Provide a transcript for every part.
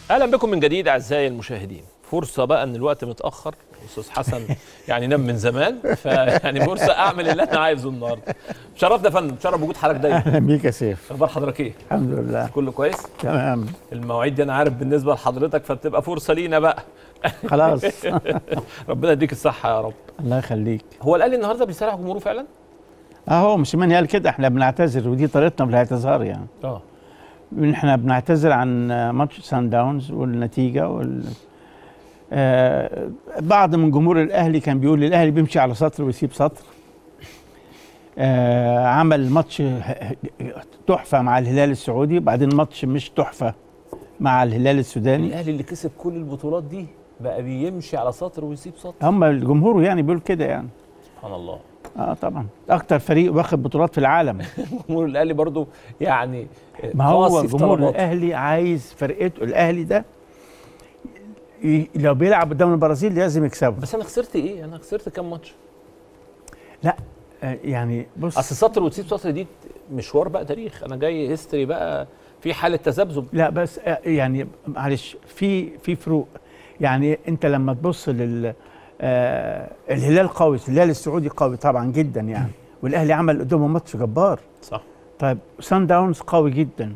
اهلا بكم من جديد اعزائي المشاهدين فرصه بقى ان الوقت متاخر استاذ حسن يعني نام من زمان فيعني فرصه اعمل اللي انا عايزه النهارده شرفنا يا فندم شرف وجود حضرتك دايما اهلا بيك يا سيف اخبار حضرتك ايه الحمد لله كله كويس تمام المواعيد دي انا عارف بالنسبه لحضرتك فبتبقى فرصه لينا بقى خلاص ربنا يديك الصحه يا رب الله يخليك هو الاهلي النهارده بيسرح جمهوره فعلا اهو موسيماني قال كده احنا بنعتذر ودي طريقتنا في الاعتذار يعني اه احنا بنعتذر عن ماتش سان داونز والنتيجه وال آه بعض من جمهور الاهلي كان بيقول الاهلي بيمشي على سطر ويسيب سطر آه عمل ماتش تحفه مع الهلال السعودي بعدين ماتش مش تحفه مع الهلال السوداني الاهلي اللي كسب كل البطولات دي بقى بيمشي على سطر ويسيب سطر هم الجمهور يعني بيقول كده يعني سبحان الله اه طبعا اكتر فريق واخد بطولات في العالم جمهور الاهلي برضو يعني ما هو قاسي في جمهور طلباته. الاهلي عايز فرقته الاهلي ده ي- لو بيلعب قدام البرازيل لازم يكسبه بس انا خسرت ايه انا خسرت كام ماتش لا آه، يعني بص اصل سطر وتسيب سطر دي مشوار بقى تاريخ انا جاي هيستوري بقى في حاله تذبذب لا بس آه، يعني معلش في في فروق يعني انت لما تبص لل آه الهلال قوي الهلال السعودي قوي طبعا جدا يعني والاهلي عمل قدامه ماتش جبار صح طيب سان داونز قوي جدا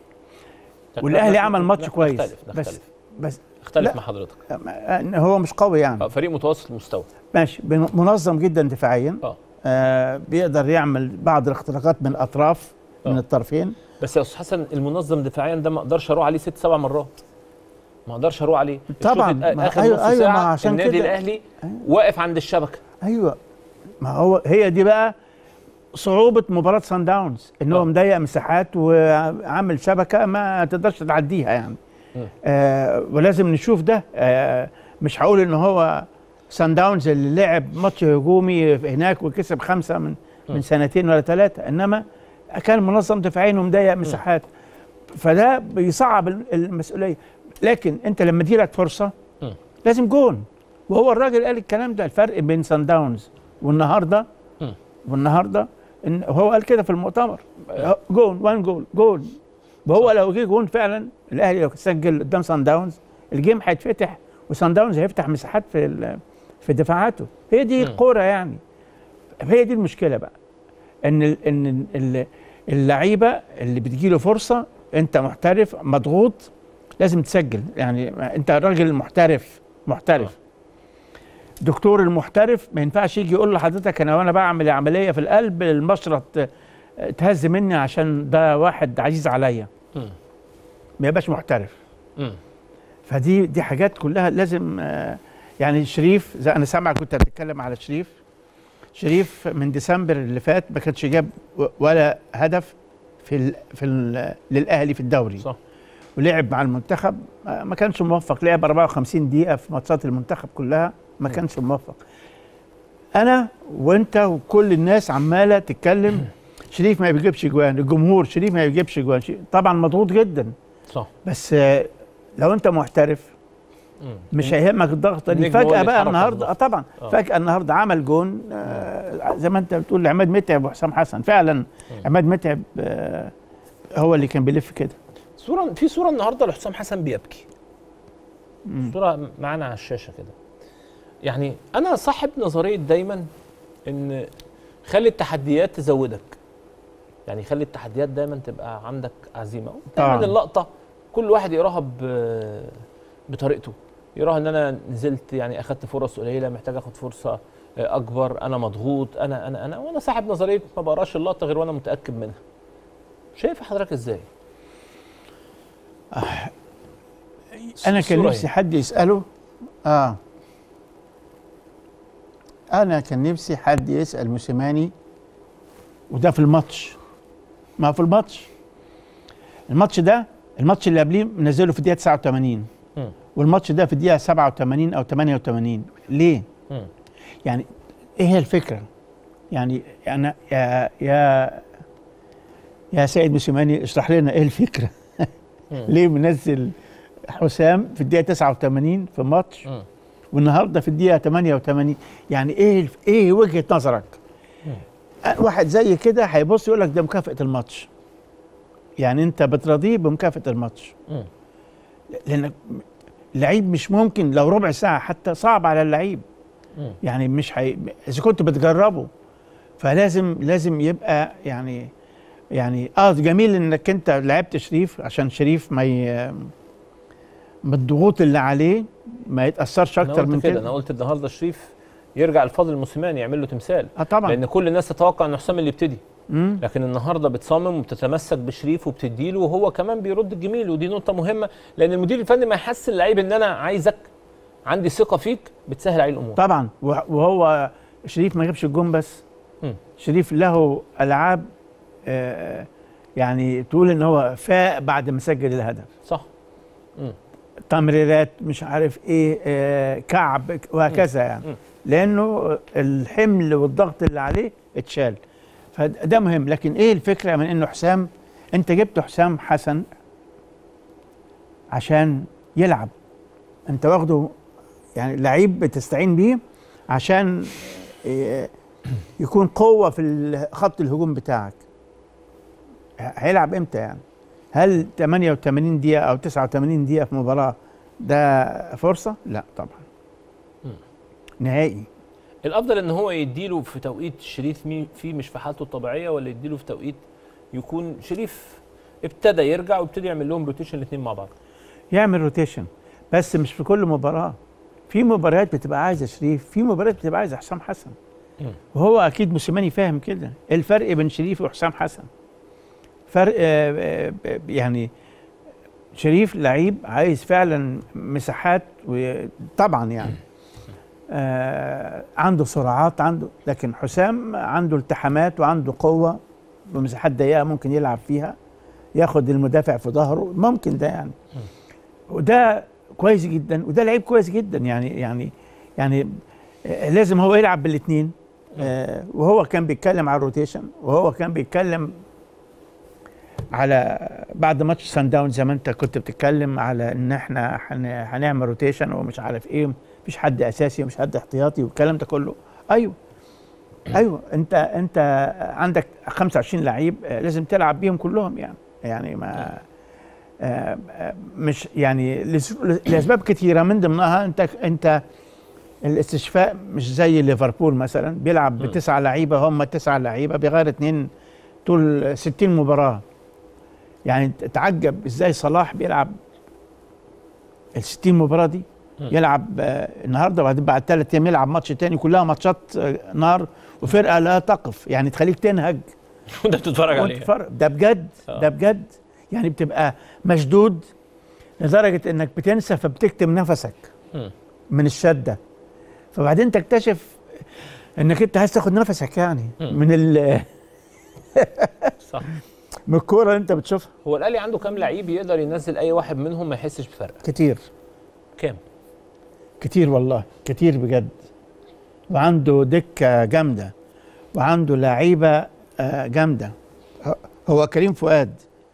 والاهلي عمل ماتش كويس نختلف بس نختلف بس اختلف لا. مع حضرتك آه، هو مش قوي يعني آه، فريق متوسط المستوى ماشي بن- منظم جدا دفاعيا اه آه بيقدر يعمل بعض الاختراقات من الاطراف من آه. الطرفين بس يا استاذ حسن المنظم دفاعيا ده ما اقدرش اروح عليه ست سبع مرات ما اقدرش اروح عليه طبعاً. الشوط الأ- ما- اخر أيوة- نص أيوة، ما ساعه عشان النادي كده. الاهلي واقف عند الشبكه ايوه ما هو هي دي بقى صعوبة مباراة سان داونز ان هو آه. مضيق مساحات وعامل شبكة ما تقدرش تعديها يعني مم. آه ولازم نشوف ده آه مش هقول ان هو سان داونز اللي لعب ماتش هجومي هناك وكسب خمسة من مم. من سنتين ولا ثلاثة انما كان منظم دفاعيا ومضيق مساحات فده بيصعب ال- المسؤولية لكن انت لما تجيلك فرصة مم. لازم جون وهو الراجل قال الكلام ده الفرق بين سان داونز والنهارده مم. والنهارده ان هو قال كده في المؤتمر جون وان جول جول وهو لو جه جون فعلا الاهلي لو سجل قدام سان داونز الجيم هيتفتح وسان داونز هيفتح مساحات في ال- في دفاعاته هي دي مم. الكوره يعني هي دي المشكله بقى ان ال- ان ال- اللعيبه اللي بتجيله فرصه انت محترف مضغوط لازم تسجل يعني انت راجل محترف محترف دكتور المحترف ما ينفعش يجي يقول لحضرتك انا وانا بعمل عمليه في القلب المشرط اه، تهز مني عشان ده واحد عزيز عليا مم. ما يبقاش محترف مم. فدي دي حاجات كلها لازم آه، يعني شريف زي انا سامع كنت بتتكلم على شريف شريف من ديسمبر اللي فات ما كانش جاب و- ولا هدف في ال في ال للاهلي في الدوري صح ولعب مع المنتخب آه، ما كانش موفق لعب 54 دقيقه في ماتشات المنتخب كلها ما كانش موفق انا وانت وكل الناس عماله تتكلم شريف ما بيجيبش جوان الجمهور شريف ما بيجيبش جوان شريف- طبعا مضغوط جدا صح بس آه، لو انت محترف مم. مش هيهمك الضغطه دي النجم هو فجاه اللي بقى يتحرك النهارده اه بالضغط. طبعا آه. فجاه النهارده عمل جون آه زي ما انت بتقول لعماد متعب وحسام حسن فعلا عماد متعب آه هو اللي كان بيلف كده صوره في صوره النهارده لحسام حسن بيبكي صوره معانا على الشاشه كده يعني انا صاحب نظريه دايما ان خلي التحديات تزودك يعني خلي التحديات دايما تبقى عندك عزيمه دايما طبعاً. اللقطه كل واحد يقراها ب- بطريقته يراها ان انا نزلت يعني اخدت فرص قليله محتاج اخد فرصه اكبر انا مضغوط انا انا انا وانا صاحب نظريه ما بقراش اللقطه غير وانا متاكد منها شايف حضرتك ازاي انا كان الصورة نفسي اهي. حد يساله اه انا كان نفسي حد يسال موسيماني وده في الماتش ما في الماتش الماتش ده الماتش اللي قبليه منزله في الدقيقه 89 مم. والماتش ده في الدقيقه 87 او 88 ليه مم. يعني ايه هي الفكره يعني انا يا يا يا سيد موسيماني اشرح لنا ايه الفكره مم. ليه منزل حسام في الدقيقه 89 في ماتش مم. والنهارده في الدقيقه 88 يعني ايه الف- ايه وجهه نظرك أه، واحد زي كده هيبص يقول لك ده مكافاه الماتش يعني انت بترضيه بمكافاه الماتش مم. لان اللعيب مش ممكن لو ربع ساعه حتى صعب على اللعيب مم. يعني مش حي... اذا كنت بتجربه فلازم لازم يبقى يعني يعني اه جميل انك انت لعبت شريف عشان شريف ما ي... ما الضغوط اللي عليه ما يتاثرش انا اكتر قلت من كده كده انا قلت النهارده شريف يرجع الفاضل الموسيماني يعمل له تمثال اه طبعا لان كل الناس تتوقع ان حسام اللي يبتدي مم. لكن النهارده بتصمم وبتتمسك بشريف وبتديله وهو كمان بيرد الجميل ودي نقطه مهمه لان المدير الفني ما يحس اللعيب ان انا عايزك عندي ثقه فيك بتسهل عليه الامور طبعا وه- وهو شريف ما جابش الجون بس مم. شريف له العاب آه يعني تقول ان هو فاق بعد ما سجل الهدف صح تمريرات مش عارف ايه آه كعب وهكذا يعني مم. لانه الحمل والضغط اللي عليه اتشال فده مهم لكن ايه الفكره من انه حسام انت جبت حسام حسن عشان يلعب انت واخده يعني لعيب بتستعين بيه عشان آه، يكون قوه في ال- خط الهجوم بتاعك هيلعب امتى يعني هل 88 دقيقه او 89 دقيقه في مباراه ده فرصه لا طبعا مم. نهائي الافضل ان هو يديله في توقيت شريف مي- فيه مش في حالته الطبيعيه ولا يديله في توقيت يكون شريف ابتدى يرجع وابتدي يعمل لهم روتيشن الاثنين مع بعض يعمل روتيشن بس مش في كل مباراه في مباريات بتبقى عايزه شريف في مباريات بتبقى عايزه حسام حسن مم. وهو اكيد موسيماني فاهم كده إيه الفرق بين شريف وحسام حسن فرق آه، آه، آه، يعني شريف لعيب عايز فعلا مساحات وطبعا يعني آه عنده سرعات عنده لكن حسام عنده التحامات وعنده قوه بمساحات ضيقه ممكن يلعب فيها ياخد المدافع في ظهره ممكن ده يعني وده كويس جدا وده لعيب كويس جدا يعني يعني يعني آه، لازم هو يلعب بالاثنين آه وهو كان بيتكلم على الروتيشن وهو كان بيتكلم على بعد ماتش سان داون زي ما انت كنت بتتكلم على ان احنا هن- هنعمل روتيشن ومش عارف ايه مفيش حد اساسي ومش حد احتياطي والكلام ده كله ايوه ايوه انت انت عندك 25 لعيب آه، لازم تلعب بيهم كلهم يعني يعني ما آه، آه، مش يعني لس- لاسباب كثيره من ضمنها انت انت الاستشفاء مش زي ليفربول مثلا بيلعب مم. بتسعه لعيبه هم تسعه لعيبه بيغير اثنين طول 60 مباراه يعني تعجب ازاي صلاح بيلعب ال 60 مباراه دي مم. يلعب آه، النهارده وبعدين بعد ثلاث ايام يلعب ماتش تاني كلها ماتشات آه، نار وفرقه لا تقف يعني تخليك تنهج وانت بتتفرج وانت عليه تتفرج. ده بجد آه. ده بجد يعني بتبقى مشدود لدرجه انك بتنسى فبتكتم نفسك مم. من الشده فبعدين تكتشف انك انت عايز تاخد نفسك يعني مم. من ال صح من الكوره اللي انت بتشوفها هو الاهلي عنده كام لعيب يقدر ينزل اي واحد منهم ما يحسش بفرق كتير كام كتير والله كتير بجد وعنده دكة جامدة وعنده لعيبة آه، جامدة ه- هو كريم فؤاد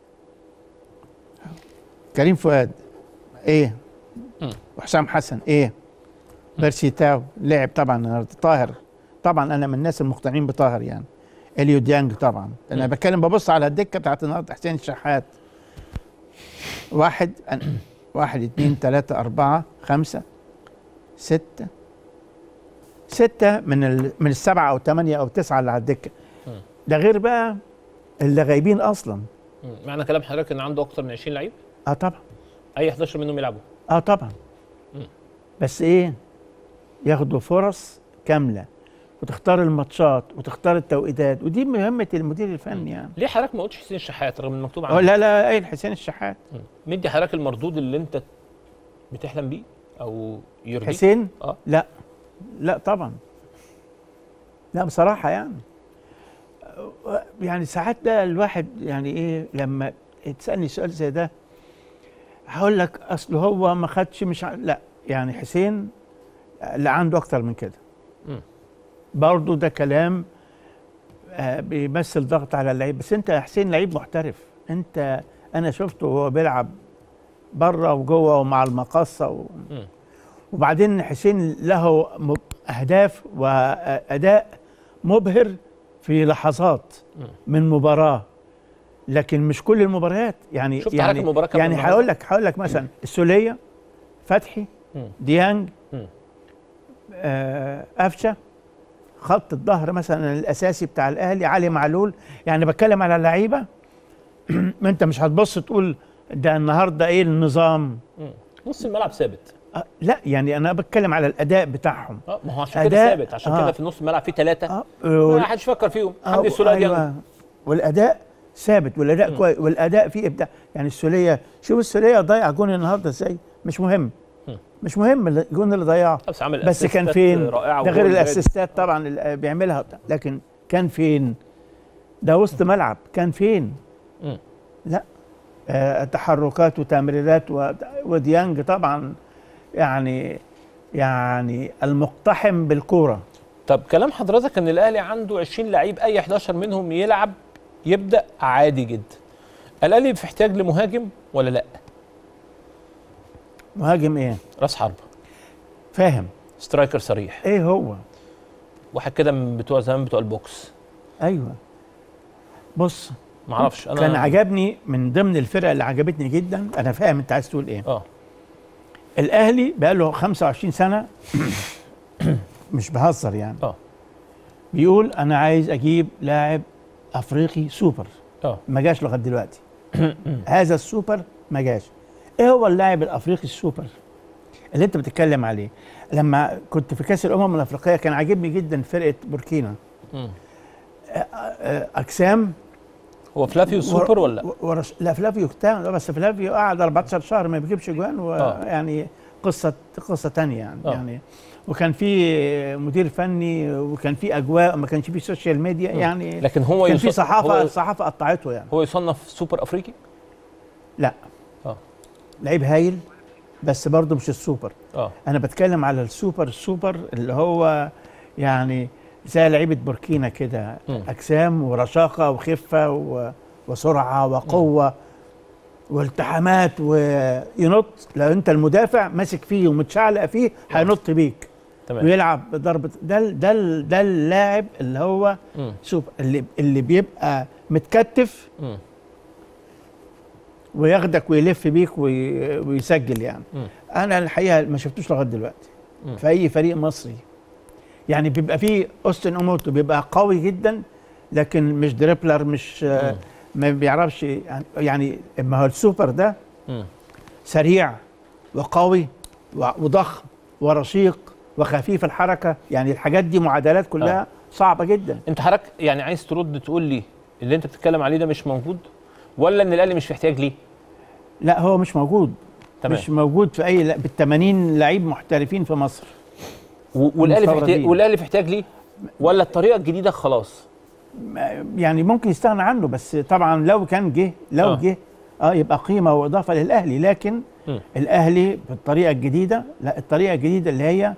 كريم فؤاد ايه مم. وحسام حسن ايه بيرسي تاو لعب طبعا النهارده طاهر طبعا انا من الناس المقتنعين بطاهر يعني اليو ديانج طبعا انا مم. بتكلم ببص على الدكه بتاعت النهارده حسين الشحات واحد أن- واحد اتنين تلاته اربعه خمسه ستة ستة من ال... من السبعة أو ثمانية أو تسعة اللي على الدكة مم. ده غير بقى اللي غايبين أصلا مم. معنى كلام حضرتك ان عنده اكتر من 20 لعيب أه طبعا اي 11 منهم يلعبوا أه طبعا مم. بس إيه ياخدوا فرص كاملة وتختار الماتشات وتختار التوقيتات ودي مهمة المدير الفني يعني ليه حضرتك ما قلتش حسين الشحات رغم إن مكتوب أه عنه لا لا قايل حسين الشحات مم. مدي حضرتك المردود اللي انت بتحلم بيه او يرضيك حسين اه لا لا طبعا لا بصراحة يعني يعني ساعات ده الواحد يعني ايه لما تسألني سؤال زي ده هقول لك اصل هو ما خدش مش ع... لا يعني حسين اللي عنده اكتر من كده مم. برضه ده كلام آه بيمثل ضغط على اللعيب بس انت يا حسين لعيب محترف انت انا شفته وهو بيلعب بره وجوه ومع المقصه و... مم. وبعدين حسين له م- اهداف واداء مبهر في لحظات مم. من مباراه لكن مش كل المباريات يعني شفت يعني حضرتك المباراة كام يعني النهاردة؟ هقول لك هقول لك مثلا السوليه فتحي مم. ديانج مم. آه قفشه خط الظهر مثلا الاساسي بتاع الاهلي علي معلول يعني بتكلم على اللعيبه ما انت مش هتبص تقول ده النهارده ايه النظام مم. نص الملعب ثابت آه لا يعني انا بتكلم على الاداء بتاعهم اه ما هو عشان كده أداء- ثابت عشان آه. كده في نص الملعب في ثلاثه اه ما حدش فكر فيهم حمدي السوليه ديانج. أيوة. والاداء ثابت والاداء مم. كويس والاداء فيه ابداع يعني السوليه شوف السوليه ضيع جون النهارده ازاي مش مهم مم. مش مهم الجون اللي ضيعه بس عامل بس كان أسيستات فين رائعه ده غير وجول جامد. الاسيستات طبعا اللي بيعملها وبتاع. لكن كان فين ده وسط ملعب كان فين مم. لا آه تحركات وتمريرات و- وديانج طبعا يعني يعني المقتحم بالكوره طب كلام حضرتك ان الاهلي عنده 20 لعيب اي 11 منهم يلعب يبدا عادي جدا الاهلي في احتياج لمهاجم ولا لا مهاجم ايه راس حربه فاهم سترايكر صريح ايه هو واحد كده من بتوع زمان بتوع البوكس ايوه بص ما اعرفش انا كان عجبني من ضمن الفرق اللي عجبتني جدا انا فاهم انت عايز تقول ايه اه الاهلي بقى له 25 سنه مش بهزر يعني اه بيقول انا عايز اجيب لاعب افريقي سوبر اه ما جاش لغايه دلوقتي هذا السوبر ما جاش ايه هو اللاعب الافريقي السوبر اللي انت بتتكلم عليه لما كنت في كاس الامم الافريقيه كان عاجبني جدا فرقه بوركينا مم. آه، اجسام هو فلافيو سوبر ولا لا؟ و- ورش... لا فلافيو كتان بس فلافيو قعد 14 شهر ما بيجيبش جوان آه. ويعني قصه قصه تانية يعني آه. يعني وكان في مدير فني وكان في اجواء ما كانش في سوشيال ميديا يعني لكن هو كان في يص- صحافه هو, الصحافه قطعته يعني هو يصنف سوبر افريقي لا اه لعيب هايل بس برضه مش السوبر اه انا بتكلم على السوبر السوبر اللي هو يعني زي لعيبه بوركينا كده مم. اجسام ورشاقه وخفه و... وسرعه وقوه والتحامات وينط لو انت المدافع ماسك فيه ومتشعلق فيه هينط بيك تمام ويلعب ضربه ده ال- ده ال- ده اللاعب اللي هو مم. سوبر اللي اللي بيبقى متكتف مم. وياخدك ويلف بيك وي... ويسجل يعني مم. انا الحقيقه ما شفتوش لغايه دلوقتي مم. في اي فريق مصري يعني بيبقى فيه اوستن اوموتو بيبقى قوي جدا لكن مش دريبلر مش آه، مم. ما بيعرفش يعني- يعني ما هو السوبر ده مم. سريع وقوي و- وضخم ورشيق وخفيف الحركه يعني الحاجات دي معادلات كلها آه. صعبه جدا انت حضرتك يعني عايز ترد تقول لي اللي انت بتتكلم عليه ده مش موجود ولا ان الاهلي مش في احتياج ليه لا هو مش موجود تمام مش موجود في اي بال 80 لعيب محترفين في مصر و- والاهلي في احتياج المستوردين. والاهلي في احتياج ليه ولا الطريقه الجديده خلاص ما- يعني ممكن يستغنى عنه بس طبعا لو كان جه لو آه. آه. جه اه يبقى قيمه واضافه للاهلي لكن مم. الاهلي بالطريقه الجديده لا الطريقه الجديده اللي هي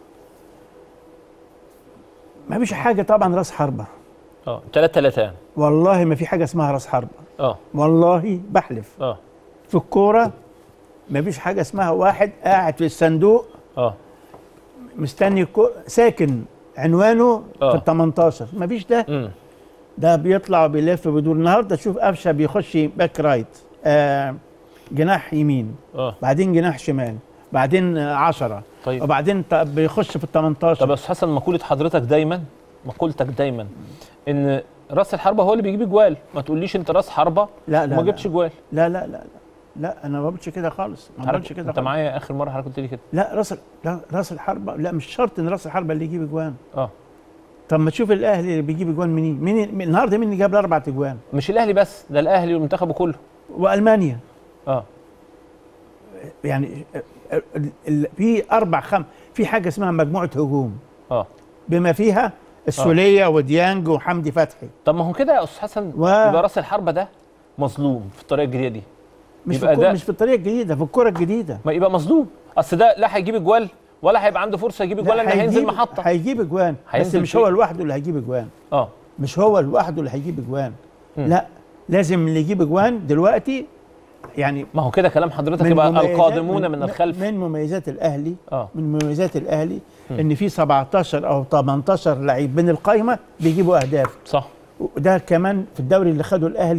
ما فيش حاجه طبعا راس حربه اه 3 3 يعني والله ما في حاجه اسمها راس حربه اه والله بحلف اه في الكوره ما فيش حاجه اسمها واحد قاعد في الصندوق اه مستني الكو... ساكن عنوانه آه. في ال 18 ما فيش ده امم ده بيطلع وبيلف وبيدور النهارده تشوف قفشه بيخش باك رايت آه جناح يمين اه بعدين جناح شمال بعدين آه 10 طيب وبعدين ط- بيخش في ال طب 18 يا استاذ حسن مقوله حضرتك دايما مقولتك دايما ان راس الحربه هو اللي بيجيب جوال ما تقوليش انت راس حربه لا لا وما لا. جبتش جوال لا لا لا لا لا انا ما بقولش كده خالص ما بقولش كده انت خالص. معايا اخر مره حضرتك قلت لي كده لا راس ال- لا راس الحربه لا مش شرط ان راس الحربه اللي يجيب اجوان اه طب ما تشوف الاهلي اللي بيجيب اجوان منين مين مين- النهارده مين اللي جاب الاربع اجوان مش الاهلي بس ده الاهلي والمنتخب كله والمانيا اه يعني ال- ال- ال- في اربع خم في حاجه اسمها مجموعه هجوم اه بما فيها السوليه وديانج وحمدي فتحي طب ما هو كده يا استاذ حسن و- يبقى راس الحربه ده مظلوم في الطريقه الجديده دي مش في يبقى الكو- ده- مش في الطريقه الجديده في الكره الجديده ما يبقى مظلوم اصل ده لا هيجيب جوال ولا هيبقى عنده فرصه يجيب جوال لا، لان هينزل هيجيب- محطه هيجيب اجوان بس هينزل مش فين؟ هو لوحده اللي هيجيب اجوان اه مش هو لوحده اللي هيجيب اجوان مم. لا لازم اللي يجيب اجوان دلوقتي يعني ما هو كده كلام حضرتك يبقى مميزات- القادمون من الخلف من مميزات الاهلي اه من مميزات الاهلي ان في 17 او 18 لعيب من القايمه بيجيبوا اهداف صح وده كمان في الدوري اللي خده الاهلي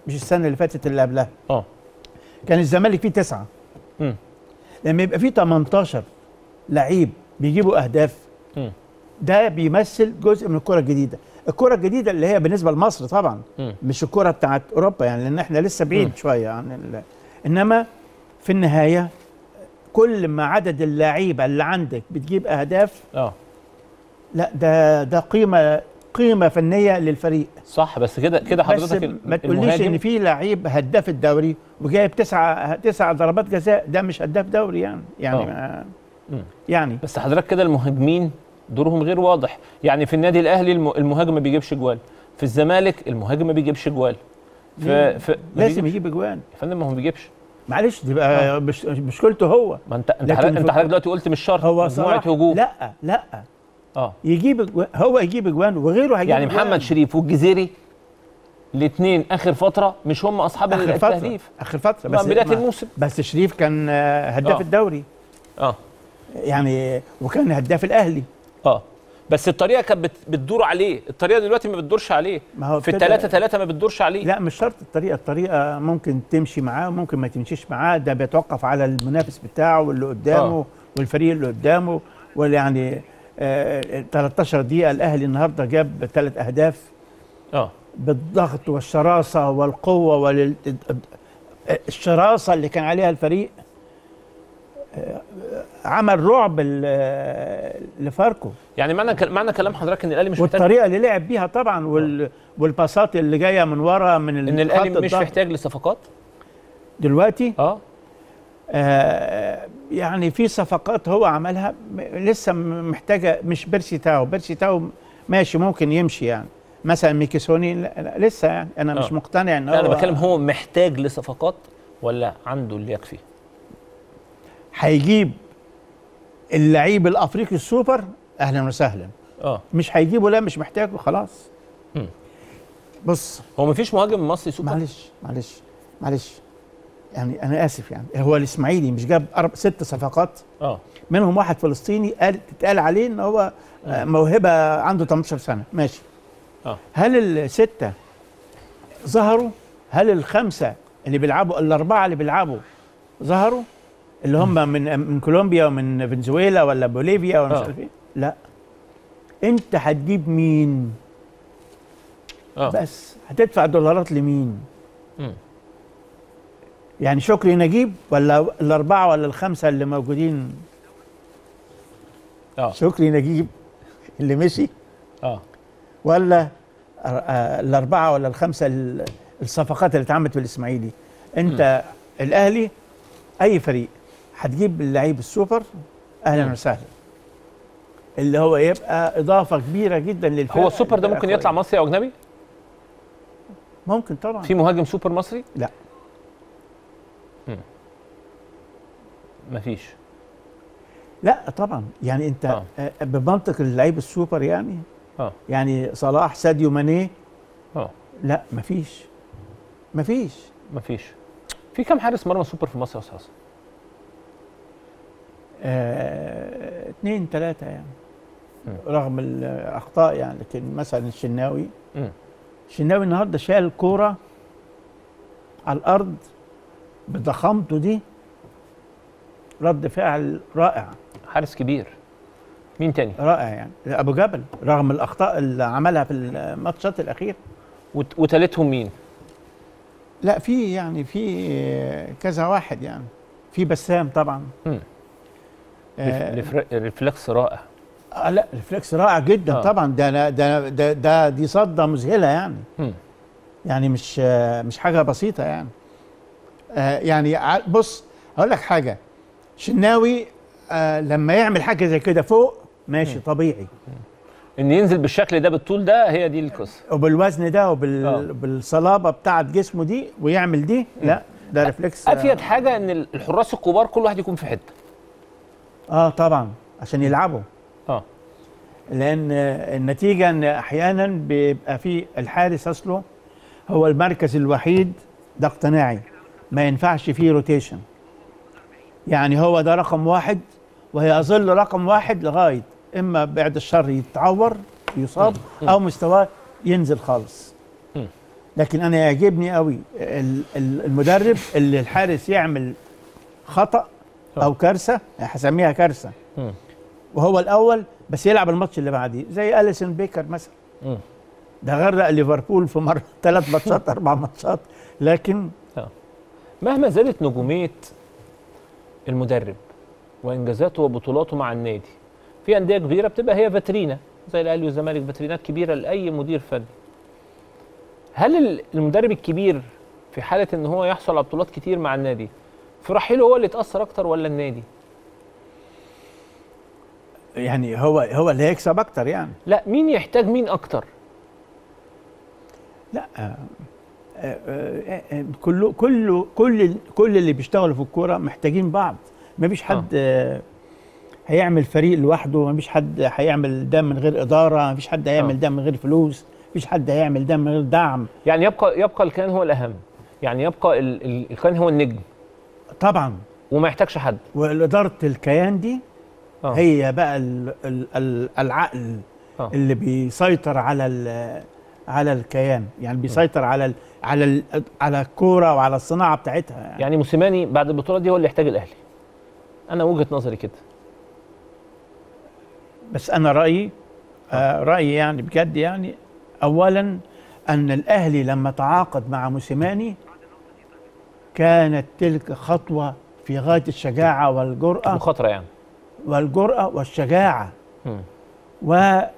مش السنه اللي فاتت اللي قبلها اه كان الزمالك فيه تسعه مم. لما يبقى فيه 18 لعيب بيجيبوا اهداف مم. ده بيمثل جزء من الكره الجديده الكره الجديده اللي هي بالنسبه لمصر طبعا مم. مش الكره بتاعت اوروبا يعني لان احنا لسه بعيد مم. شويه عن ال... انما في النهايه كل ما عدد اللعيبه اللي عندك بتجيب اهداف اه لا ده ده قيمه قيمه فنيه للفريق صح بس كده كده بس حضرتك ما تقوليش ان في لعيب هداف الدوري وجايب تسعة تسع ضربات جزاء ده مش هداف دوري يعني يعني آه. ما مم. يعني بس حضرتك كده المهاجمين دورهم غير واضح يعني في النادي الاهلي الم- المهاجم ما بيجيبش جوال في الزمالك المهاجم ما بيجيبش جوال ليه؟ في, في ما لازم بيجيبش. يجيب اجوان يا فندم ما هو ما بيجيبش معلش دي بقى مش مشكلته هو ما انت انت لكن حضرتك في- انت حضرتك دلوقتي قلت مش شرط هو مجموعه صلاح هجوم لا لا اه يجيب أجوان هو يجيب اجوان وغيره هيجيب يعني أجوان. محمد شريف والجزيري الاثنين اخر فتره مش هم اصحاب اخر فتره التهديف اخر فتره بس بس بدايه ما- الموسم بس شريف كان آه، هداف آه. الدوري اه يعني وكان هداف الاهلي اه بس الطريقه كانت بت- بتدور عليه الطريقه دلوقتي ما بتدورش عليه ما هو في ابتدى- الثلاثه ثلاثه ما بتدورش عليه لا مش شرط الطريقه الطريقه ممكن تمشي معاه وممكن ما تمشيش معاه ده بيتوقف على المنافس بتاعه واللي قدامه آه. والفريق اللي قدامه واللي يعني آه 13 دقيقه الاهلي النهارده جاب ثلاث اهداف اه بالضغط والشراسه والقوه وال الشراسه اللي كان عليها الفريق آه، عمل رعب ل- آه، لفاركو يعني معنى كل- معنى كلام حضرتك ان الاهلي مش محتاج والطريقه اللي لعب بيها طبعا وال والباصات اللي جايه من ورا من ان الخط الاهلي مش الضغط. محتاج لصفقات دلوقتي اه آه يعني في صفقات هو عملها م- لسه م- محتاجه مش بيرسي تاو بيرسي تاو ماشي ممكن يمشي يعني مثلا ميكيسوني لا لا لسه يعني انا مش آه. مقتنع ان لا هو انا بتكلم هو محتاج لصفقات ولا عنده اللي يكفي هيجيب اللعيب الافريقي السوبر اهلا وسهلا اه مش هيجيبه لا مش محتاجه خلاص مم. بص هو ما فيش مهاجم مصري سوبر معلش معلش معلش يعني انا اسف يعني هو الاسماعيلي مش جاب أرب ست صفقات اه منهم واحد فلسطيني قال تتقال عليه ان هو آه، موهبه عنده 18 سنه ماشي اه هل السته ظهروا هل الخمسه اللي بيلعبوا الاربعه اللي بيلعبوا ظهروا اللي هم من من كولومبيا ومن فنزويلا ولا بوليفيا ولا مش آه. عارف ايه لا انت هتجيب مين اه بس هتدفع دولارات لمين مم. يعني شكري نجيب ولا الاربعه ولا الخمسه اللي موجودين اه شكري نجيب اللي مشي اه ولا آه، الاربعه ولا الخمسه ال- الصفقات اللي اتعملت في الاسماعيلي انت الاهلي اي فريق هتجيب اللعيب السوبر اهلا مم. وسهلا اللي هو يبقى اضافه كبيره جدا للفرق هو السوبر ده ممكن يطلع مصري او اجنبي ممكن طبعا في مهاجم سوبر مصري لا مفيش لا طبعا يعني انت آه. آه. بمنطق اللعيب السوبر يعني اه يعني صلاح ساديو ماني اه لا مفيش مفيش مفيش في كام حارس مرمى سوبر في مصر يا استاذ حسن؟ آه، اثنين ثلاثة يعني مم. رغم الأخطاء يعني لكن مثلا الشناوي مم. الشناوي النهارده شال كورة على الأرض بضخامته دي رد فعل رائع حارس كبير مين تاني رائع يعني أبو جبل رغم الأخطاء اللي عملها في الماتشات الأخيرة وت- وتالتهم مين لا في يعني في كذا واحد يعني في بسام طبعا مم. آه، ريف- ريف- ريفلكس رائع آه لا ريفلكس رائع جدا آه. آه. طبعا ده ده ده, ده دي صده مذهله يعني مم. يعني مش آه، مش حاجه بسيطه يعني آه يعني ع- بص هقول لك حاجه شناوي آه لما يعمل حاجه زي كده فوق ماشي طبيعي ان ينزل بالشكل ده بالطول ده هي دي القصه وبالوزن ده آه. وبالصلابه بتاعت جسمه دي ويعمل دي لا ده ريفلكس افيد حاجه ان الحراس الكبار كل واحد يكون في حته اه طبعا عشان يلعبوا اه لان النتيجه ان احيانا بيبقى في الحارس اصله هو المركز الوحيد ده اقتناعي ما ينفعش فيه روتيشن يعني هو ده رقم واحد وهيظل رقم واحد لغايه اما بعد الشر يتعور يصاب مم. او مستواه ينزل خالص مم. لكن انا يعجبني قوي ال- ال- المدرب اللي الحارس يعمل خطا او كارثه هسميها كارثه مم. وهو الاول بس يلعب الماتش اللي بعديه زي اليسون بيكر مثلا مم. ده غرق ليفربول في مره ثلاث ماتشات اربع ماتشات لكن مهما زادت نجوميه المدرب وانجازاته وبطولاته مع النادي في انديه كبيره بتبقى هي فاترينا زي الاهلي والزمالك فاترينات كبيره لاي مدير فني هل ال- المدرب الكبير في حاله ان هو يحصل على بطولات كتير مع النادي في رحيله هو اللي اتاثر اكتر ولا النادي يعني هو هو اللي هيكسب اكتر يعني لا مين يحتاج مين اكتر لا آه، آه، آه، آه، كله كله كل كل اللي بيشتغلوا في الكوره محتاجين بعض ما فيش حد آه، هيعمل فريق لوحده ما فيش حد هيعمل ده من غير اداره ما فيش حد آه. هيعمل ده من غير فلوس ما فيش حد هيعمل ده من غير دعم يعني يبقى يبقى الكيان هو الاهم يعني يبقى ال- ال- الكيان هو النجم طبعا وما يحتاجش حد واداره الكيان دي آه. هي بقى ال ال ال العقل آه. اللي بيسيطر على ال- على الكيان يعني بيسيطر على ال على ال على الكوره وعلى الصناعه بتاعتها يعني. يعني موسيماني بعد البطوله دي هو اللي يحتاج الاهلي انا وجهه نظري كده بس انا رايي آه رايي يعني بجد يعني اولا ان الاهلي لما تعاقد مع موسيماني كانت تلك خطوه في غايه الشجاعه والجراه مخاطره يعني والجراه والشجاعه مم. و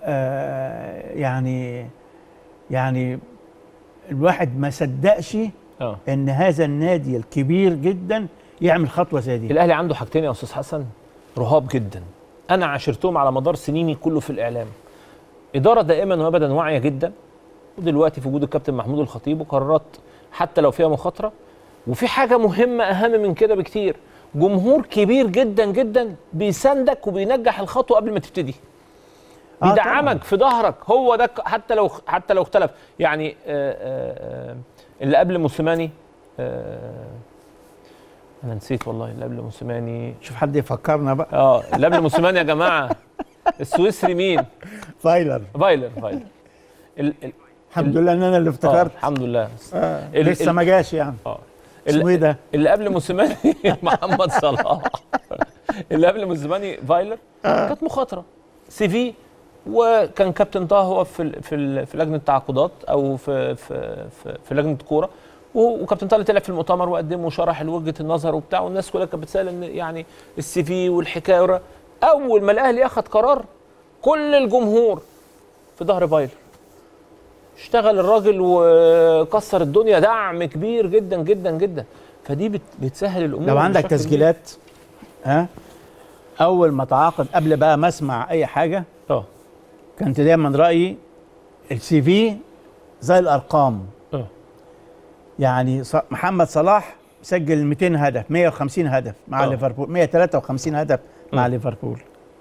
آه، يعني يعني الواحد ما صدقش اه ان هذا النادي الكبير جدا يعمل خطوه زي دي الاهلي عنده حاجتين يا استاذ حسن رهاب جدا انا عاشرتهم على مدار سنيني كله في الاعلام اداره دائما وابدا واعيه جدا ودلوقتي في وجود الكابتن محمود الخطيب وقرارات حتى لو فيها مخاطره وفي حاجه مهمه اهم من كده بكتير جمهور كبير جدا جدا بيساندك وبينجح الخطوه قبل ما تبتدي آه طبعاً. بيدعمك في ظهرك هو ده ك- حتى لو حتى لو اختلف يعني آه، آه، آه، اللي قبل موسيماني آه، انا نسيت والله اللي قبل موسيماني شوف حد يفكرنا بقى اه اللي قبل موسيماني يا جماعه السويسري مين؟ فايلر فايلر فايلر ال ال الحمد لله ان انا اللي آه افتكرت الحمد لله آه. ال- لسه ال- ما جاش يعني اه اسمه ايه ال- ده؟ اللي قبل موسيماني محمد صلاح اللي قبل موسيماني فايلر كانت مخاطره سي في وكان كابتن طه هو في ال في ال في لجنه التعاقدات او في في في, في لجنه كوره وهو- وكابتن طه اللي طلع في المؤتمر وقدم وشرح وجهه النظر وبتاع والناس كلها كانت بتسال ان يعني السي في والحكايه ورا. اول ما الاهلي اخذ قرار كل الجمهور في ظهر فايلر اشتغل الراجل وكسر الدنيا دعم كبير جدا جدا جدا فدي بت بتسهل الامور لو عندك بشكل كبير. تسجيلات ها اول ما تعاقد قبل بقى ما اسمع اي حاجه اه كانت دايما رايي السي في زي الارقام اه يعني ص- محمد صلاح سجل 200 هدف 150 هدف مع آه. ليفربول 153 هدف مع م. ليفربول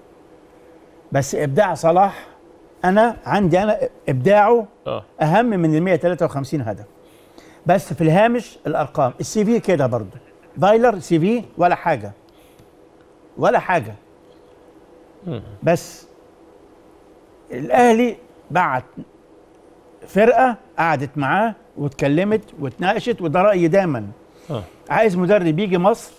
بس ابداع صلاح انا عندي انا ابداعه اه اهم من ال 153 هدف بس في الهامش الارقام السي في كده برضه فايلر سي في ولا حاجه ولا حاجه مم. بس الاهلي بعت فرقه قعدت معاه واتكلمت واتناقشت وده رايي دايما اه عايز مدرب يجي مصر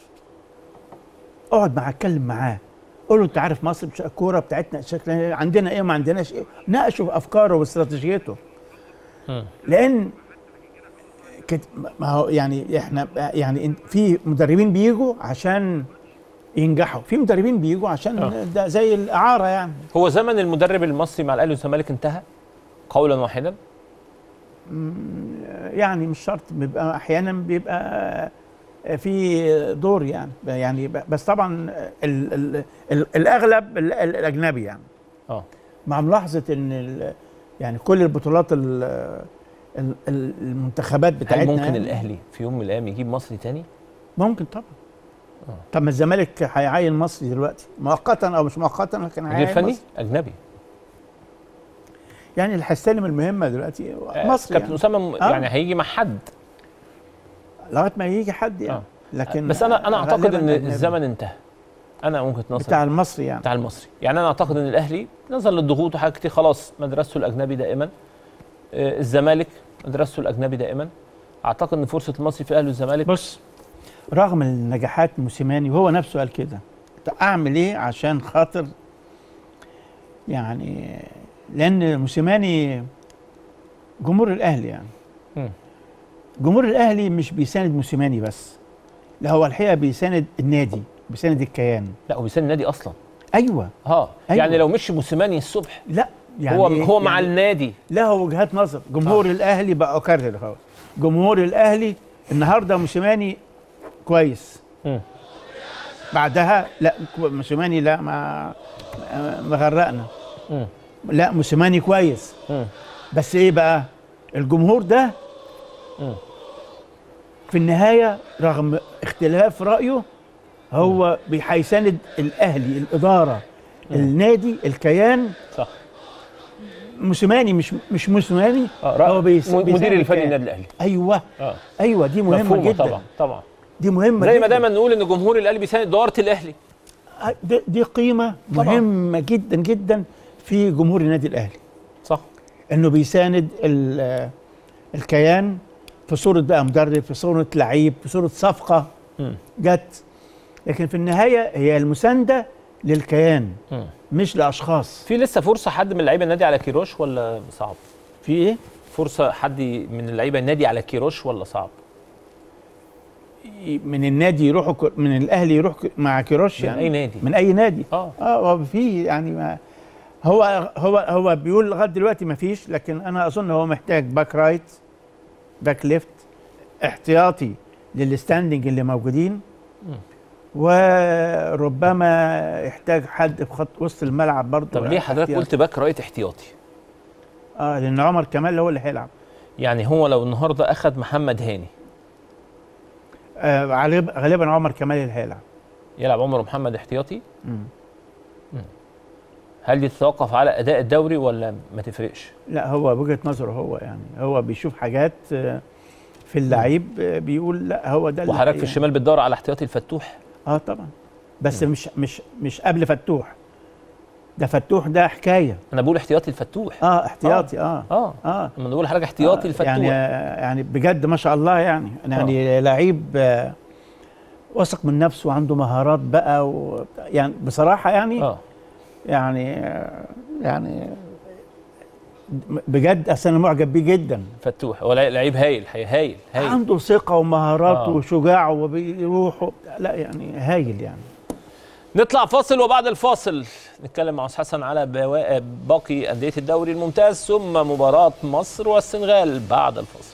اقعد معاه اتكلم معاه قول له انت عارف مصر بش- الكوره بتاعتنا شكلها إيه؟ عندنا ايه وما عندناش ايه ناقشه في افكاره واستراتيجيته مم. لان كت... ما هو يعني احنا يعني إن- في مدربين بيجوا عشان ينجحوا في مدربين بيجوا عشان آه. ده زي الاعاره يعني هو زمن المدرب المصري مع الاهلي والزمالك انتهى قولا واحدا يعني مش شرط بيبقى احيانا بيبقى في دور يعني يعني بس طبعا ال ال ال الاغلب ال- ال- الاجنبي يعني اه مع ملاحظه ان ال- يعني كل البطولات ال ال- ال- المنتخبات هل بتاعتنا ممكن يعني الاهلي في يوم من الايام يجيب مصري تاني؟ ممكن طبعا آه. طب ما الزمالك هيعين مصري دلوقتي مؤقتا او مش مؤقتا لكن مدير هيعين فني مصري. اجنبي يعني اللي هيستلم المهمه دلوقتي آه، مصري كابتن يعني. اسامه م- آه. يعني هيجي مع حد لغايه ما يجي حد يعني آه. لكن بس انا انا اعتقد غالباً ان أجنبي. الزمن انتهى انا وجهه نظري بتاع المصري يعني بتاع المصري يعني انا اعتقد ان الاهلي نظرا للضغوط وحاجات كتير خلاص مدرسته الاجنبي دائما آه، الزمالك مدرسته الاجنبي دائما اعتقد ان فرصه المصري في الاهلي والزمالك بص رغم النجاحات موسيماني وهو نفسه قال كده طب اعمل ايه عشان خاطر يعني لان موسيماني جمهور الاهلي يعني مم. جمهور الاهلي مش بيساند موسيماني بس لا هو الحقيقه بيساند النادي بيساند الكيان لا هو بيساند النادي اصلا ايوه اه أيوة. يعني لو مشي موسيماني الصبح لا يعني هو إيه؟ هو مع يعني النادي له وجهات نظر جمهور آه. الاهلي بقى اكرر اهو جمهور الاهلي النهارده موسيماني كويس مم. بعدها لا موسيماني لا ما مغرقنا مم. لا موسيماني كويس مم. بس ايه بقى الجمهور ده مم. في النهايه رغم اختلاف رايه هو بي- هيساند الاهلي الاداره النادي الكيان صح موسيماني مش مش موسيماني آه هو بيس- م- مدير بيساند الفني الكيان. النادي الاهلي ايوه اه ايوه دي مهمه مفهومة جدا طبعا طبعا دي مهمه زي ما جداً. دايما نقول ان جمهور الاهلي بيساند اداره الاهلي دي, دي قيمه طبعاً. مهمه جدا جدا في جمهور النادي الاهلي صح انه بيساند ال- الكيان في صوره بقى مدرب في صوره لعيب في صوره صفقه مم. جت لكن في النهايه هي المسانده للكيان مم. مش لاشخاص في لسه فرصه حد من لعيبه النادي على كيروش ولا صعب في ايه فرصه حد من اللعيبه النادي على كيروش ولا صعب من النادي يروحوا ك- من الاهلي يروح ك- مع كيروش من يعني اي نادي من اي نادي اه اه هو في يعني ما هو هو هو بيقول لغايه دلوقتي ما فيش لكن انا اظن هو محتاج باك رايت باك ليفت احتياطي للستاندنج اللي موجودين مم. وربما يحتاج حد في خط وسط الملعب برضه طب ليه حضرتك احتياطي. قلت باك رايت احتياطي اه لان عمر كمال هو اللي هيلعب يعني هو لو النهارده اخذ محمد هاني آه غالب- غالبا عمر كمال اللي هيلعب يلعب عمر محمد احتياطي مم. هل دي تتوقف على اداء الدوري ولا ما تفرقش لا هو وجهه نظره هو يعني هو بيشوف حاجات آه، في اللعيب آه، بيقول لا هو ده اللي وحضرتك في يعني. الشمال بتدور على احتياطي الفتوح اه طبعا بس مش مش مش قبل فتوح ده فتوح ده حكايه انا بقول احتياطي الفتوح اه احتياطي اه اه اه, لما نقول حضرتك احتياطي آه الفتوح يعني يعني بجد ما شاء الله يعني يعني لعيب آه واثق من نفسه وعنده مهارات بقى و يعني بصراحه يعني اه يعني آه يعني بجد اصل انا معجب بيه جدا فتوح هو لعيب هايل هايل هايل, هايل. عنده ثقه ومهارات آه. وشجاع وبيروح وبتاع. لا يعني هايل يعني نطلع فاصل وبعد الفاصل نتكلم مع استاذ حسن على بوا- باقي انديه الدوري الممتاز ثم مباراه مصر والسنغال بعد الفاصل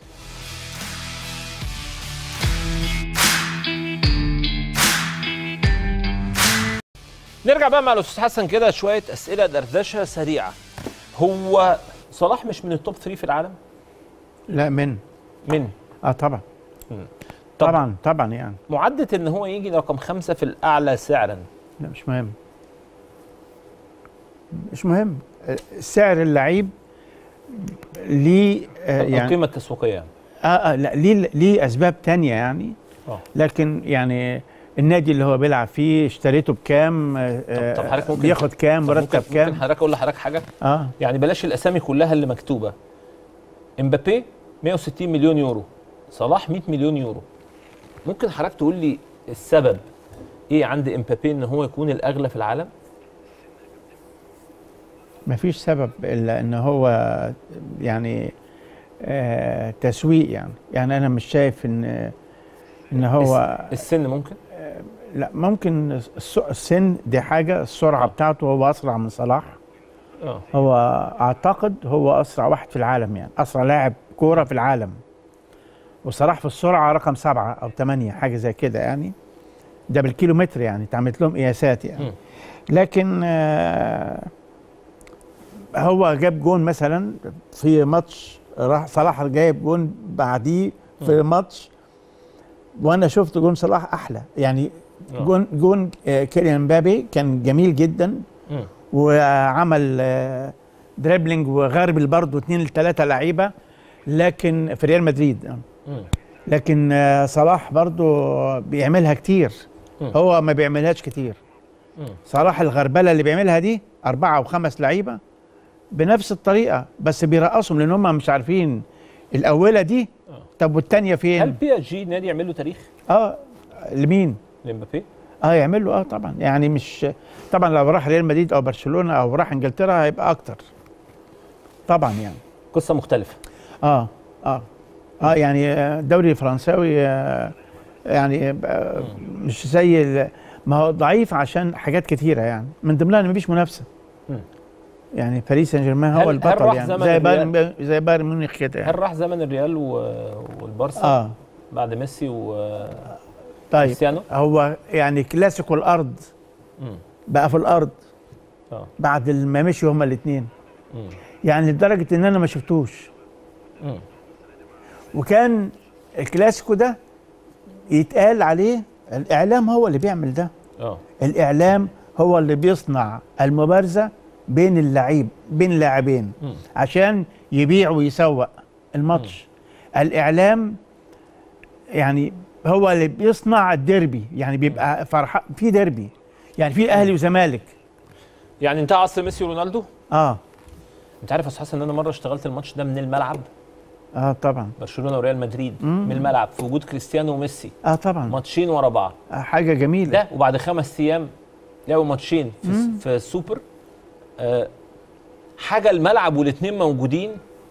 نرجع بقى مع الاستاذ حسن كده شويه اسئله دردشه سريعه هو صلاح مش من التوب 3 في العالم لا من من اه طبعا طب طبعا طبعا يعني معدة ان هو يجي رقم خمسة في الاعلى سعرا لا مش مهم مش مهم سعر اللعيب ليه آه يعني القيمة التسويقية يعني آه آه لا ليه ليه اسباب تانية يعني اه لكن يعني النادي اللي هو بيلعب فيه اشتريته بكام آه طب حضرتك ممكن بياخد كام طب مرتب ممكن, ممكن كام حضرتك اقول لحضرتك حاجة اه يعني بلاش الاسامي كلها اللي مكتوبة امبابي 160 مليون يورو صلاح 100 مليون يورو ممكن حضرتك تقول لي السبب ايه عند امبابي ان هو يكون الاغلى في العالم مفيش سبب الا ان هو يعني آه تسويق يعني يعني انا مش شايف ان ان هو السن ممكن لا ممكن الس- السن دي حاجه السرعه بتاعته هو اسرع من صلاح اه هو اعتقد هو اسرع واحد في العالم يعني اسرع لاعب كوره في العالم وصلاح في السرعه رقم سبعه او ثمانيه حاجه زي كده يعني ده بالكيلومتر يعني اتعملت لهم قياسات يعني مم. لكن آه، هو جاب جون مثلا في ماتش راح صلاح جايب جون بعديه في ماتش وانا شفت جون صلاح احلى يعني آه. جون جون آه، كيليان مبابي كان جميل جدا مم. وعمل آه، دريبلينج وغربل برضه اثنين لثلاثه لعيبه لكن في ريال مدريد آه. مم. لكن آه، صلاح برضه بيعملها كتير مم. هو ما بيعملهاش كتير مم. صلاح الغربله اللي بيعملها دي اربعه او خمس لعيبه بنفس الطريقه بس بيرقصهم لان هم مش عارفين الاولى دي آه. طب والثانيه هل فين بي اس جي نادي يعمل له تاريخ اه لمين لمبابي اه يعمل له اه طبعا يعني مش طبعا لو راح ريال مدريد او برشلونه او راح انجلترا هيبقى اكتر طبعا يعني قصه مختلفه اه اه اه يعني آه، الدوري الفرنساوي آه، يعني آه، مش زي ال- ما هو ضعيف عشان حاجات كتيره يعني من ضمنها ان مفيش منافسه مم. يعني باريس سان جيرمان هل- هو هل البطل راح يعني زمن زي الريال؟ بايرن زي بايرن ميونخ كده يعني. هل راح زمن الريال و... والبارسا اه بعد ميسي طيب وكريستيانو هو يعني كلاسيكو الارض مم. بقى في الارض اه بعد ما مشوا هما الاثنين مم. يعني لدرجه ان انا ما شفتوش مم. وكان الكلاسيكو ده يتقال عليه الاعلام هو اللي بيعمل ده اه الاعلام هو اللي بيصنع المبارزه بين اللعيب بين اللاعبين مم. عشان يبيع ويسوق الماتش الاعلام يعني هو اللي بيصنع الديربي يعني بيبقى فرحان في ديربي يعني في اهلي وزمالك يعني انتهى عصر ميسي ورونالدو اه انت عارف يا استاذ حسن ان انا مره اشتغلت الماتش ده من الملعب اه طبعا برشلونه وريال مدريد مم. من الملعب في وجود كريستيانو وميسي اه طبعا ماتشين ورا بعض آه حاجه جميله ده وبعد خمس ايام لعبوا ماتشين في, في السوبر آه حاجه الملعب والاثنين موجودين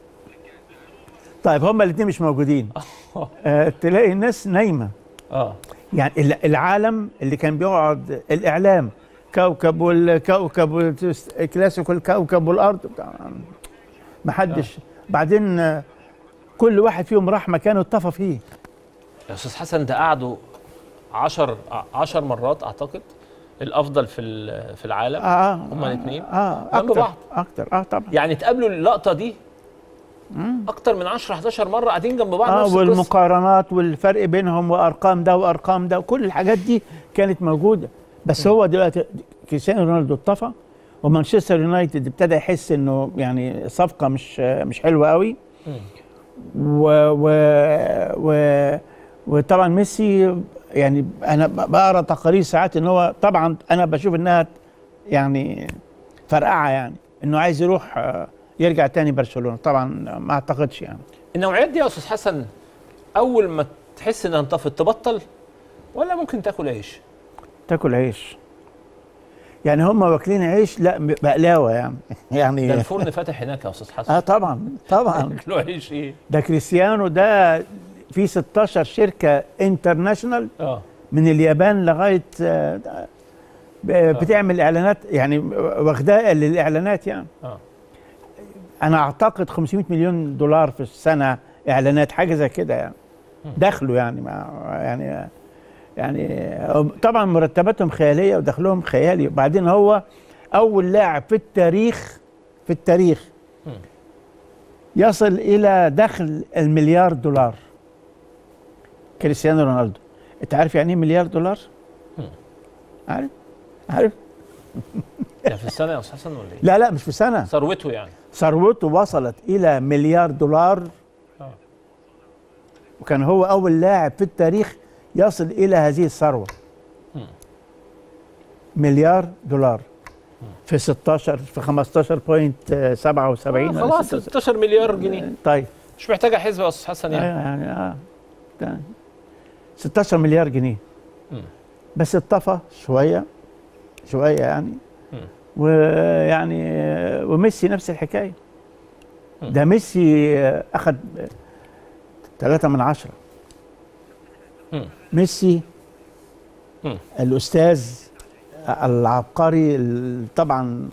طيب هما الاثنين مش موجودين آه تلاقي الناس نايمه اه يعني ال- العالم اللي كان بيقعد الاعلام كوكب والكوكب والكلاسيكو الكوكب والارض بتاع ما حدش بعدين آه، كل واحد فيهم راح مكانه اتطفى فيه يا استاذ حسن ده قعدوا 10 10 مرات اعتقد الافضل في ال- في العالم اه هما الاثنين اه جنب اكتر بعض. اكتر اه طبعا يعني اتقابلوا اللقطه دي اكتر من 10 11 مره قاعدين جنب بعض اه نفس القصة. والمقارنات والفرق بينهم وارقام ده وارقام ده وكل الحاجات دي كانت موجوده بس هو دلوقتي كريستيانو رونالدو اتطفى ومانشستر يونايتد ابتدى يحس انه يعني صفقه مش مش حلوه قوي مم. و و و وطبعا ميسي يعني انا بقرا تقارير ساعات ان هو طبعا انا بشوف انها يعني فرقعه يعني انه عايز يروح آه، يرجع تاني برشلونه طبعا ما اعتقدش يعني النوعيات دي يا استاذ حسن اول ما تحس انها انطفت تبطل ولا ممكن تاكل عيش تاكل عيش يعني هم واكلين عيش لا بقلاوه يعني ده يعني الفرن فاتح هناك يا استاذ حسن اه طبعا طبعا ياكلوا عيش ايه ده كريستيانو ده في 16 شركه انترناشونال اه من اليابان لغايه آه، ب- بتعمل اعلانات يعني واخداه للاعلانات يعني اه انا اعتقد 500 مليون دولار في السنه اعلانات حاجه زي كده يعني دخله يعني ما يعني يعني طبعا مرتباتهم خياليه ودخلهم خيالي وبعدين هو اول لاعب في التاريخ في التاريخ مم. يصل الى دخل المليار دولار كريستيانو رونالدو انت عارف يعني ايه مليار دولار مم. عارف عارف يعني في السنه يا استاذ حسن ولا ايه؟ لا لا مش في سنه ثروته يعني ثروته وصلت الى مليار دولار آه. وكان هو اول لاعب في التاريخ يصل الى هذه الثروه مم. مليار دولار في 16 في 15.77 آه ولا خلاص 16. 16 مليار جنيه طيب مش محتاجه حسبه يا استاذ حسن ايوه يعني يعني اه ده 16 مليار جنيه مم. بس اتطفى شويه شويه يعني مم. ويعني آه، وميسي نفس الحكايه مم. ده ميسي آه، اخذ ثلاثة من عشرة مم. ميسي مم. الأستاذ العبقري ال- طبعا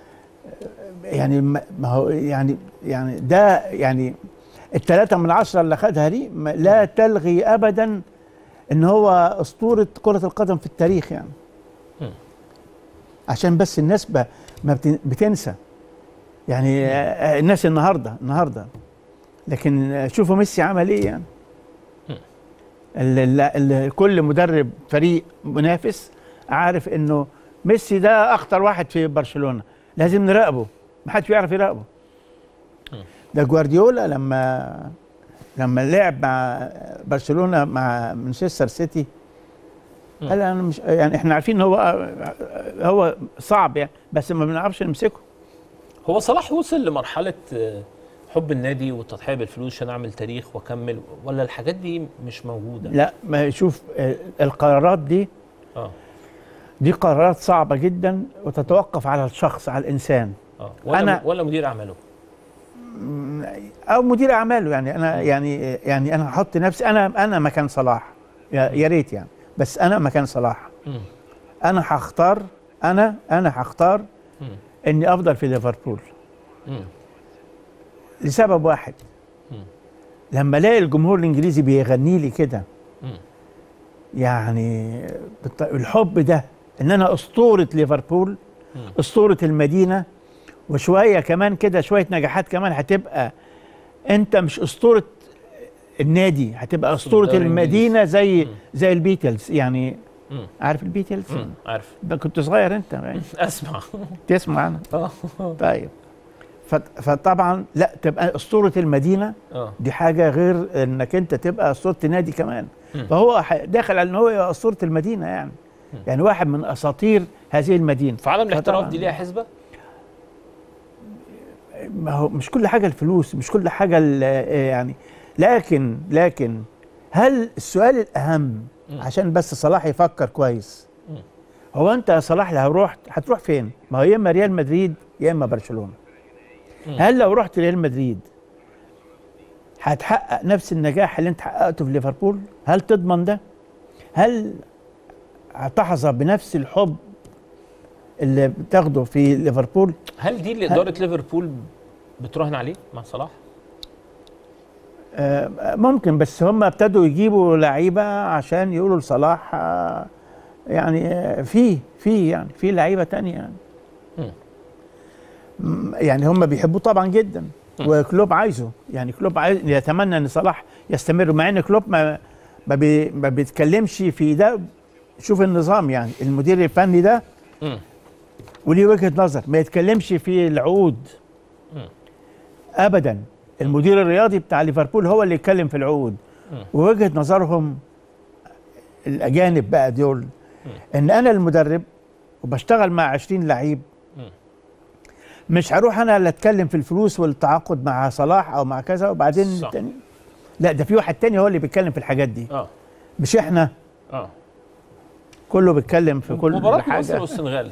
يعني ما ما هو يعني يعني ده يعني الثلاثة من عشرة اللي خدها دي ما- لا تلغي أبدا إن هو أسطورة كرة القدم في التاريخ يعني مم. عشان بس الناس ب- ما بت- بتنسى يعني آه، الناس النهارده النهارده لكن آه، شوفوا ميسي عمل ايه يعني مم. ال- ال- ال- كل مدرب فريق منافس عارف انه ميسي ده اخطر واحد في برشلونه لازم نراقبه ما حدش بيعرف يراقبه مم. ده جوارديولا لما لما لعب مع برشلونه مع مانشستر سيتي مم. قال انا مش يعني احنا عارفين ان هو هو صعب يعني بس ما بنعرفش نمسكه هو صلاح وصل لمرحله آه، حب النادي والتضحيه بالفلوس عشان اعمل تاريخ واكمل ولا الحاجات دي مش موجوده لا ما شوف آه، القرارات دي اه دي قرارات صعبه جدا وتتوقف على الشخص على الانسان اه ولا أنا- ولا مدير اعماله او مدير اعماله يعني انا يعني يعني انا هحط نفسي انا انا مكان صلاح يا يا ريت يعني بس انا مكان صلاح مم. انا هختار انا انا هختار مم. اني افضل في ليفربول مم. لسبب واحد مم. لما الاقي الجمهور الانجليزي بيغني لي كده مم. يعني بالط- الحب ده ان انا اسطوره ليفربول مم. اسطوره المدينه وشويه كمان كده شويه نجاحات كمان هتبقى انت مش اسطوره النادي هتبقى اسطوره الدوري المدينه زي مم. زي البيتلز يعني مم. عارف البيتلز مم. عارف ده كنت صغير انت يعني اسمع تسمع عنها اه طيب فت- فطبعا لا تبقى اسطوره المدينه اه دي حاجه غير انك انت تبقى اسطوره نادي كمان مم. فهو ح- داخل على ان هو يبقى اسطوره المدينه يعني مم. يعني واحد من اساطير هذه المدينه في عالم الاحتراف فطبعاً- دي ليها حسبه ما هو مش كل حاجه الفلوس مش كل حاجه ال- آه يعني لكن لكن هل السؤال الاهم مم. عشان بس صلاح يفكر كويس مم. هو انت يا صلاح لو رحت هتروح فين؟ ما هو يا اما ريال مدريد يا اما برشلونه مم. هل لو رحت ريال مدريد هتحقق نفس النجاح اللي انت حققته في ليفربول؟ هل تضمن ده؟ هل هتحظى بنفس الحب اللي بتاخده في ليفربول؟ هل دي اللي اداره ليفربول بتراهن عليه مع صلاح؟ آه، ممكن بس هم ابتدوا يجيبوا لعيبه عشان يقولوا لصلاح آه، يعني آه، في في يعني في لعيبه تانية يعني مم. م- يعني هم بيحبوه طبعا جدا مم. وكلوب عايزه يعني كلوب عايز يتمنى ان صلاح يستمر مع ان كلوب ما ما, بي ما بيتكلمش في ده شوف النظام يعني المدير الفني ده مم. وليه وجهه نظر ما يتكلمش في العقود مم. ابدا المدير الرياضي بتاع ليفربول هو اللي يتكلم في العقود مم. ووجهه نظرهم الاجانب بقى دول ان انا المدرب وبشتغل مع 20 لعيب مم. مش هروح انا اللي اتكلم في الفلوس والتعاقد مع صلاح او مع كذا وبعدين صح. التاني لا ده في واحد تاني هو اللي بيتكلم في الحاجات دي اه مش احنا اه كله بيتكلم في كل مباراه مصر حاجه والسنغال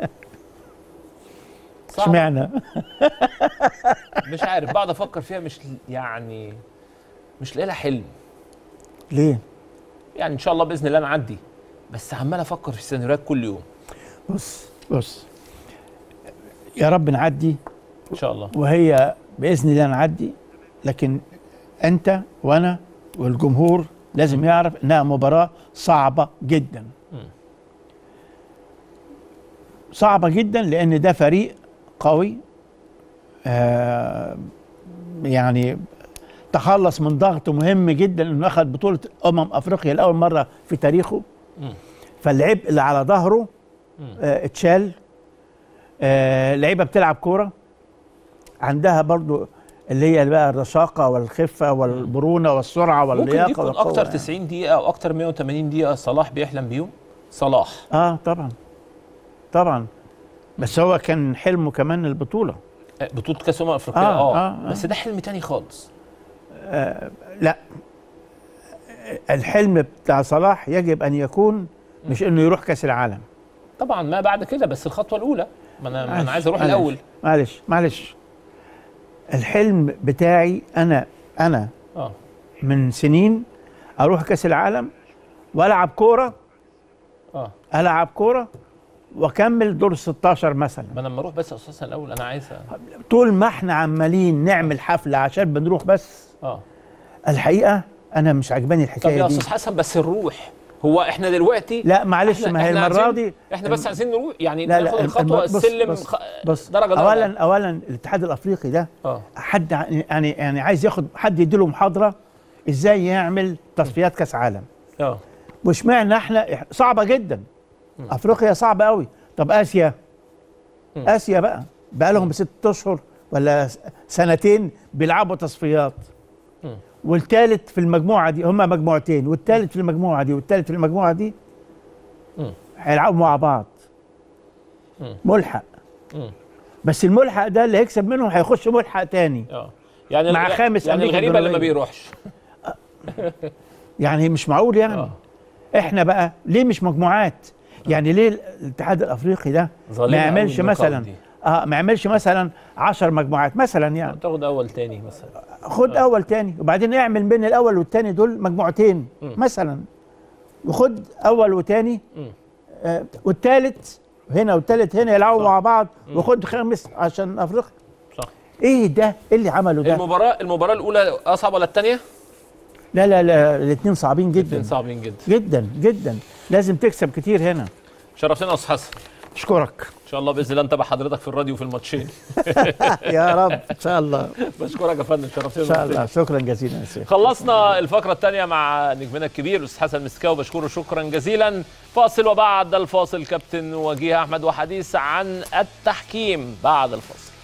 صعب. اشمعنى مش عارف بقعد افكر فيها مش يعني مش لاقي لها حلم ليه يعني ان شاء الله باذن الله نعدي بس عمال افكر في السيناريوهات كل يوم بص بص يا رب نعدي ان شاء الله وهي باذن الله نعدي لكن انت وانا والجمهور لازم يعرف انها مباراه صعبه جدا مم. صعبه جدا لان ده فريق قوي آه يعني تخلص من ضغط مهم جدا انه اخذ بطوله امم افريقيا لاول مره في تاريخه مم. فالعبء اللي على ظهره مم. آه اتشال آه لعيبه بتلعب كوره عندها برضو اللي هي بقى الرشاقه والخفه والمرونه والسرعه ممكن دي واللياقه يكون والقوة اكتر يعني. 90 دقيقه او اكتر 180 دقيقه صلاح بيحلم بيهم صلاح اه طبعا طبعا بس هو كان حلمه كمان البطوله آه، بطوله كاس امم افريقيا آه، اه, آه، آه. بس ده حلم تاني خالص لا الحلم بتاع صلاح يجب ان يكون مش انه يروح كاس العالم طبعا ما بعد كده بس الخطوه الاولى ما انا ما انا عايز اروح معلش، الاول معلش معلش الحلم بتاعي انا انا اه من سنين اروح كاس العالم والعب كوره اه العب كوره واكمل دور 16 مثلا ما انا لما اروح بس اساسا الاول انا عايز أ- طول ما احنا عمالين نعمل حفله عشان بنروح بس اه الحقيقه انا مش عجباني طب الحكايه يا دي استاذ حسن بس الروح هو احنا دلوقتي لا معلش إحنا- ما هي إحنا المره عايزين- دي احنا بس عايزين نروح يعني لا، لا، ناخد الم- الخطوه بص- السلم بص- خ... بص درجه درجه اولا اولا الاتحاد الافريقي ده اه حد ع- يعني يعني عايز ياخد حد يديله محاضره ازاي يعمل تصفيات كاس عالم اه واشمعنى احنا إح- صعبه جدا افريقيا صعبه قوي طب اسيا مم. اسيا بقى بقى لهم ست اشهر ولا س- سنتين بيلعبوا تصفيات مم. والثالث في المجموعه دي هما مجموعتين والثالث في المجموعه دي والثالث في المجموعه دي مم. هيلعبوا مع بعض مم. ملحق مم. بس الملحق ده اللي هيكسب منهم هيخش ملحق تاني اه يعني مع الغ- خامس يعني أمريكا الغريبه اللي ما الجنوبية. بيروحش يعني مش معقول يعني آه. احنا بقى ليه مش مجموعات يعني ليه الاتحاد الافريقي ده ما ظالمة أوي يعملش النقاط مثلا دي. اه ما يعملش مثلا 10 مجموعات مثلا يعني تاخد اول تاني مثلا خد اول تاني وبعدين اعمل بين الاول والتاني دول مجموعتين مثلا وخد اول وتاني مم. آه والتالت هنا والتالت هنا يلعبوا مع بعض وخد خامس عشان افريقيا صح ايه ده ايه اللي عمله ده المباراه المباراه الاولى اصعب ولا الثانيه لا لا لا الاثنين صعبين الاثنين جدا صعبين جدا جدا جدا لازم تكسب كتير هنا شرفتنا يا استاذ حسن اشكرك ان شاء الله باذن الله نتابع حضرتك في الراديو في الماتشين يا رب ان شاء الله بشكرك يا فندم شرفتنا ان شاء ونورتنا. الله شكرا جزيلا يا سيدي خلصنا الفقرة الثانية مع نجمنا الكبير الأستاذ حسن مسكاوي بشكره شكرا جزيلا فاصل وبعد الفاصل كابتن وجيه أحمد وحديث عن التحكيم بعد الفاصل